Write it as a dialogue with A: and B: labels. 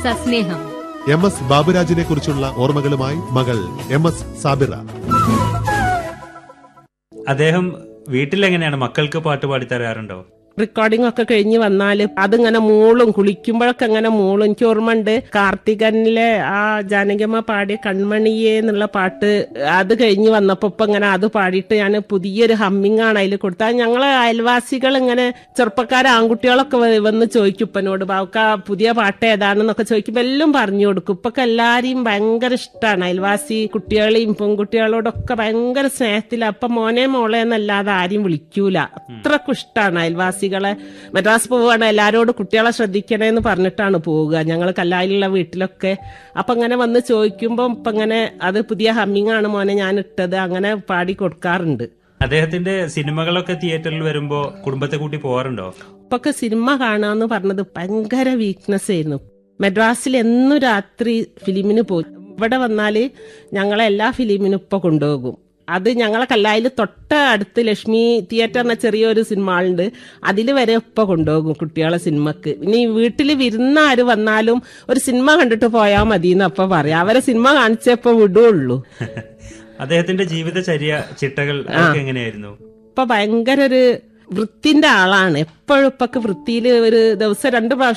A: സസ്നേഹം
B: M S ബാബുരാജിനെ കുറിച്ചുള്ള ഓർമ്മകളുമായി മകൾ M S Sabira
C: അദ്ദേഹം വീട്ടിലെങ്ങനെയാണ് മക്കൾക്ക് പാട്ട് പാടി തരാറുണ്ടോ
D: റെക്കോർഡിംഗ് ഒക്കെ കഴിഞ്ഞ് വന്നാല് അതിങ്ങനെ മൂളും കുളിക്കുമ്പോഴൊക്കെ അങ്ങനെ മൂളും എനിക്ക് ഓർമ്മയുണ്ട് കാർത്തികനിലെ ആ ജാനകിയമ്മ പാടിയ കൺമണിയേ എന്നുള്ള പാട്ട് അത് കഴിഞ്ഞ് വന്നപ്പോ ഇപ്പൊ ഇങ്ങനെ അത് പാടിയിട്ട് ഞാൻ പുതിയൊരു ഹമ്മിങ് ആണ് അതിൽ കൊടുത്തത് അത് ഞങ്ങളെ അയൽവാസികൾ ഇങ്ങനെ ചെറുപ്പക്കാരെ ആൺകുട്ടികളൊക്കെ വ- വന്ന് ചോദിക്കും ഉപ്പനോട് ബാവുക്ക പുതിയ പാട്ട് ഏതാണെന്നൊക്കെ ചോദിക്കുമ്പോ എല്ലാം പറഞ്ഞു കൊടുക്കും ഇപ്പൊക്കെ എല്ലാരെയും ഭയങ്കര ഇഷ്ടമാണ് അയൽവാസി കുട്ടികളെയും പെൺകുട്ടികളോടൊക്കെ ഭയങ്കര സ്നേഹത്തില അപ്പൊ മോനെ മോളെ എന്നല്ലാതെ ആരെയും വിളിക്കൂല അത്രക്കും ഇഷ്ടമാണ് അയൽവാസികളെ മദ്രാസ് പോവുകയാണ് എല്ലാരോടും കുട്ടികളെ ശ്രദ്ധിക്കണേ എന്ന് പറഞ്ഞിട്ടാണ് പോവുക ഞങ്ങൾ കല്ലായിലുള്ള വീട്ടിലൊക്കെ അപ്പൊ അങ്ങനെ വന്ന് ചോദിക്കുമ്പോൾ ഇപ്പൊ ഇങ്ങനെ അത് പുതിയ ഹമ്മിങ് ആണ് മോനെ ഞാൻ ഇട്ടത് അങ്ങനെ പാടി കൊടുക്കാറുണ്ട്
C: അദ്ദേഹത്തിന്റെ സിനിമകളൊക്കെ തിയേറ്ററിൽ വരുമ്പോ കുടുംബത്തെ കൂട്ടി പോവാറുണ്ടോ
D: ഇപ്പൊക്കെ സിനിമ കാണാന്ന് പറഞ്ഞത് ഭയങ്കര വീക്ക്നെസ് ആയിരുന്നു മദ്രാസിൽ എന്നും രാത്രി ഫിലിമിന് പോയി ഇവിടെ വന്നാല് ഞങ്ങളെ എല്ലാ ഫിലിമിനും ഇപ്പൊ കൊണ്ടുപോകും അത് ഞങ്ങളെ കല്ലായിൽ തൊട്ട അടുത്ത് ലക്ഷ്മി തിയേറ്റർ എന്ന ചെറിയൊരു സിനിമ ഉണ്ട് അതിൽ വരെ ഇപ്പൊ കൊണ്ടുപോകും കുട്ടികളെ സിനിമക്ക് ഇനി വീട്ടിൽ വിരുന്നാര് വന്നാലും ഒരു സിനിമ കണ്ടിട്ട് പോയാൽ മതി എന്ന് അപ്പൊ പറയാം അവരെ സിനിമ കാണിച്ചപ്പോ വിടുള്ളൂ
C: അദ്ദേഹത്തിന്റെ ജീവിതചര്യ ചിട്ടകൾ അതൊക്കെ എങ്ങനെയായിരുന്നു
D: ഇപ്പൊ ഭയങ്കര ഒരു വൃത്തിന്റെ ആളാണ് എപ്പോഴും ഇപ്പൊക്കെ വൃത്തിയിൽ ഒരു ദിവസം രണ്ട് പ്രാവശ്യം